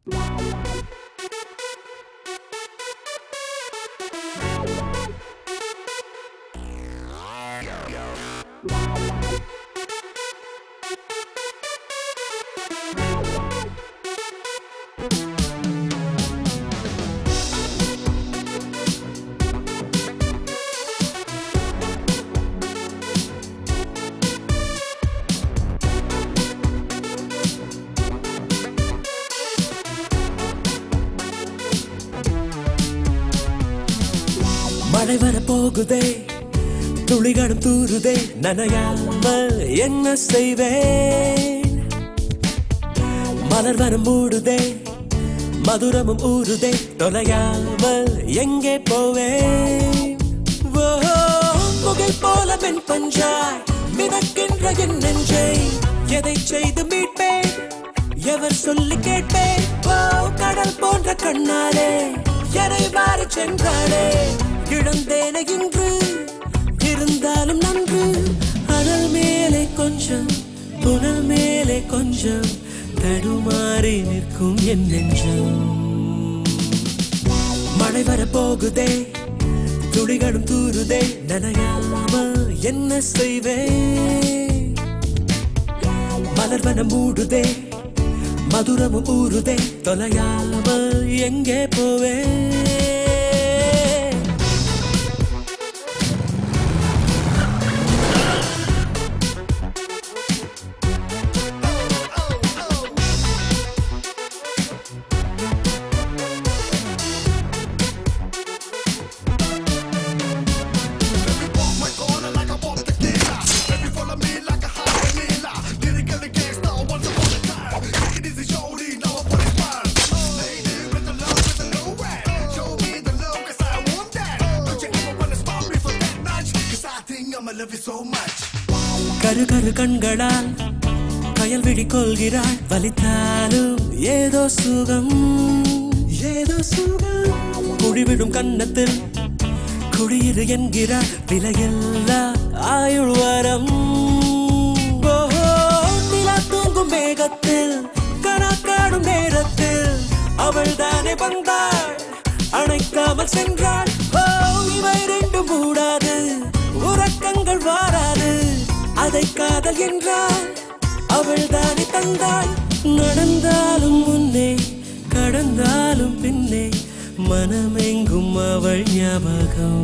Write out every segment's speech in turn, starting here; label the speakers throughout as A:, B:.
A: மழை வர போகுதே துளிகளும் தூருதே நனையாமல் என்ன செய்வேன் மலர் வரம் மூடுதே மதுரமும் ஊறுதே தொலையாமல் எங்கே போவேன் ஓ, புகை போல மென் பஞ்சாய் மிதக்கின்ற என் நெஞ்சை எதை செய்து மீட்பேன் எவர் சொல்லி கேட்பேன் ஓ கடல் போன்ற கண்ணாலே எனை மாறி சென்றாளே இழந்தேன இன்று இருந்தாலும் நன்று அனல் மேலே கொஞ்சம் புனல் மேலே கொஞ்சம் தடுமாறி நிற்கும் என் நெஞ்சம் மழை வர போகுதே துளிகளும் தூருதே நனையாமல் என்ன செய்வேன் மலர்வன மூடுதே மதுரமும் ஊறுதே தொலையாமல் எங்கே போவேன்
B: I'ma love you so much.
A: கரு கரு கண்களால் கயல்விழி கொள்கிறாள் வலித்தாலும் ஏதோ சுகம் ஏதோ சுகம் குழிவிடும் கன்னத்தில் குடியிரு என்கிறாள் விலையில்லா ஆயுள் வரம் ஓஹோ, நிலா தூங்கும் மேகத்தில் கனா காணும் நேரத்தில் அவள் தானே வந்தாள் அணைக்காமல் சென்றாள் ஓ இவை ரெண்டும் மூடாது உறக்கங்கள் வாராது அதை காதல் என்றால் அவள் தானே தந்தாள் நடந்தாலும் முன்னே கடந்தாலும் பின்னே மனமெங்கும் அவள் ஞாபகம்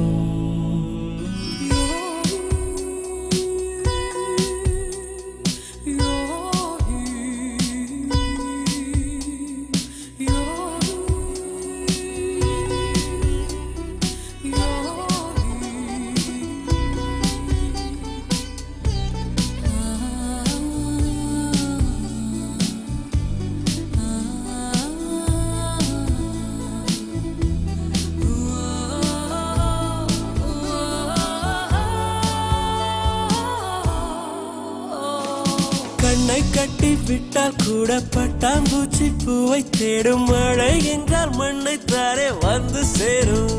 A: கண்ணை கட்டி விட்டால் கூட பட்டாம்பூச்சி பூவை தேடும் மழை என்றால் மண்ணை தாரே வந்து சேரும்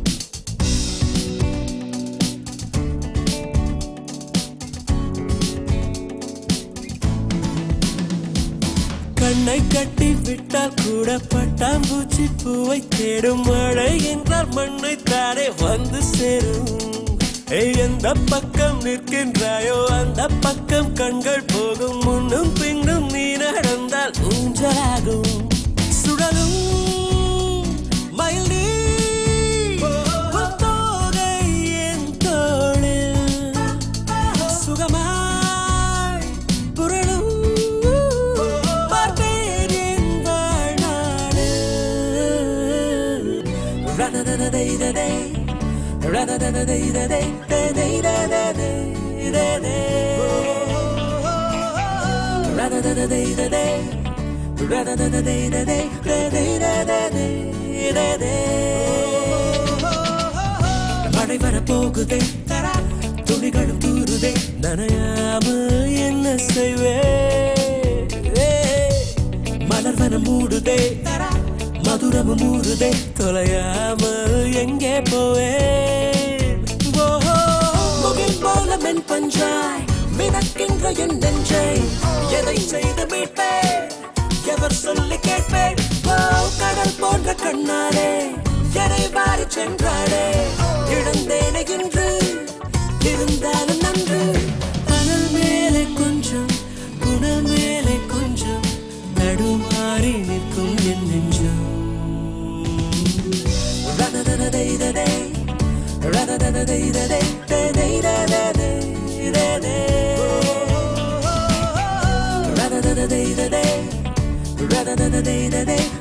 A: கண்ணை கட்டி விட்டால் கூட பட்டாம்பூச்சி பூவை தேடும் மழை என்றால் மண்ணை தாரே வந்து சேரும் ஏய், எந்த பக்கம் நிற்கின்றாயோ அந்த பக்கம் கண்கள் போகும் முன்னும் பின்னும் நீ நடந்தால் ஊஞ்சலாகும் சுழலும் மயில் நீ உன் தோகை என் தோளில் சுகமாய் புரளும் பார்ப்பேன் என் வாழ்நாளில். ரததததைததை, ரததததைததை, ததைதததை, ததை. ரததததைததை, ரததததைததை, ததைதததை, ததை. மழை வர போகுதே தரா துளிகளும் தூருதே நனையாமல் என்ன செய்வே மலர் வனம் மூடுதே தரா மதுரமும் மூடுதே தொலையாமல் எங்கே போவேன் ஓஹோ முகில் போல மென் பஞ்சாய் மிதக்கின்ற என் நெஞ்சை எதை செய்து மீட்பேன் எவர் சொல்லி கேட்பேன் ஓ, செய்ததே இழந்தேனே என்று இருந்தாலும் நன்று புனல் மேலே கொஞ்சம் புனல் மேலே கொஞ்சம் தடுமாறி நிற்கும் என் நெஞ்சம் ரததததைததை, ரததததைததை, ததைதததை, ததை. ரததததைததை, ரததததைததை,